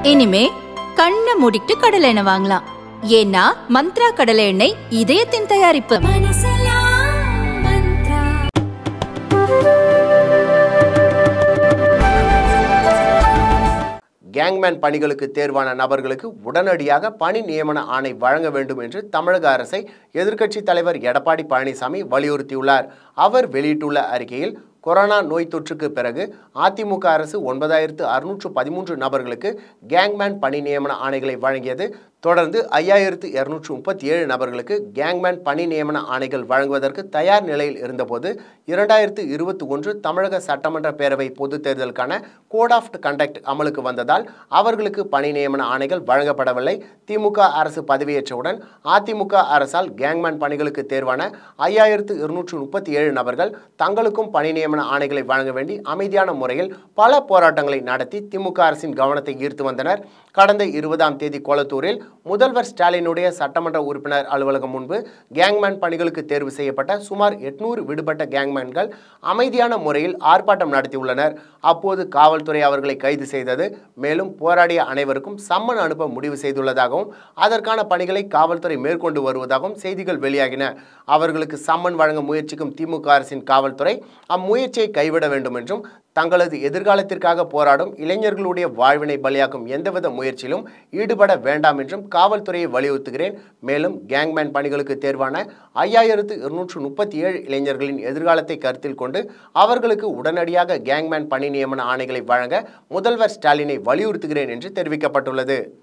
இனிமே கண்ணை மூடிட்டு கடலை எண்ணெய் வாங்கலாம் ஏன்னா மந்த்ரா கடலை எண்ணெய் இதயத்தின் தயாரிப்பு கேங்மேன் பணிகளுக்கு தேர்வான நபர்களுக்கு உடனடியாக பணி நியமன ஆணை வழங்க வேண்டும் என்று தமிழக அரசை எதிர்க்கட்சித் தலைவர் எடப்பாடி பழனிசாமி வலியுறுத்தியுள்ளார் அவர் வெளியிட்டுள்ள அறிக்கையில் கொரோனா நோய் தொற்றுக்கு பிறகு அதிமுக அரசு ஒன்பதாயிரத்து அறுநூற்று பதிமூன்று நபர்களுக்கு கேங்மேன் பணி நியமன ஆணைகளை வழங்கியது தொடர்ந்து ஐயாயிரத்து இருநூற்று முப்பத்தி ஏழு நபர்களுக்கு கேங்மேன் பணி நியமன ஆணைகள் வழங்குவதற்கு தயார் நிலையில் இருந்தபோது இரண்டாயிரத்து இருபத்தி ஒன்று தமிழக சட்டமன்ற பேரவை பொதுத் தேர்தலுக்கான கோட் ஆஃப் கண்டக்ட் அமலுக்கு வந்ததால் அவர்களுக்கு பணி நியமன ஆணைகள் வழங்கப்படவில்லை திமுக அரசு பதவியேற்றவுடன் அதிமுக அரசால் கேங்மேன் பணிகளுக்கு தேர்வான ஐயாயிரத்து இருநூற்று முப்பத்தி ஏழு நபர்கள் தங்களுக்கும் பணி நியமன ஆணைகளை வழங்க வேண்டி அமைதியான முறையில் பல போராட்டங்களை நடத்தி திமுக அரசின் கவனத்தை ஈர்த்து வந்தனர் கடந்த இருபதாம் தேதி கோலத்தூரில் முதல்வர் ஸ்டாலினுடைய சட்டமன்ற உறுப்பினர் அலுவலகம் முன்பு கேங்மேன் பணிகளுக்கு தேர்வு செய்யப்பட்ட சுமார் எட்நூறு விடுபட்ட கேங்மேன்கள் அமைதியான முறையில் ஆர்ப்பாட்டம் நடத்தியுள்ளனர் அப்போது காவல்துறை அவர்களை கைது செய்தது மேலும் போராடிய அனைவருக்கும் சம்மன் அனுப்ப முடிவு செய்துள்ளதாகவும் அதற்கான பணிகளை காவல்துறை மேற்கொண்டு வருவதாகவும் செய்திகள் வெளியாகின அவர்களுக்கு சம்மன் வழங்க முயற்சிக்கும் திமுக அரசின் காவல்துறை அம்முயற்சியை கைவிட வேண்டும் என்றும் தங்களது எதிர்காலத்திற்காக போராடும் இளைஞர்களுடைய வாழ்வினை பலியாக்கும் எந்தவித முயற்சியிலும் ஈடுபட வேண்டாம் என்றும் காவல்துறையை வலியுறுத்துகிறேன் மேலும் கேங்மேன் பணிகளுக்கு தேர்வான ஐயாயிரத்து இருநூற்று முப்பத்தி ஏழு இளைஞர்களின் எதிர்காலத்தை கருத்தில் கொண்டு அவர்களுக்கு உடனடியாக கேங்மேன் பணி நியமன ஆணைகளை வழங்க முதல்வர் ஸ்டாலினை வலியுறுத்துகிறேன் என்று தெரிவிக்கப்பட்டுள்ளது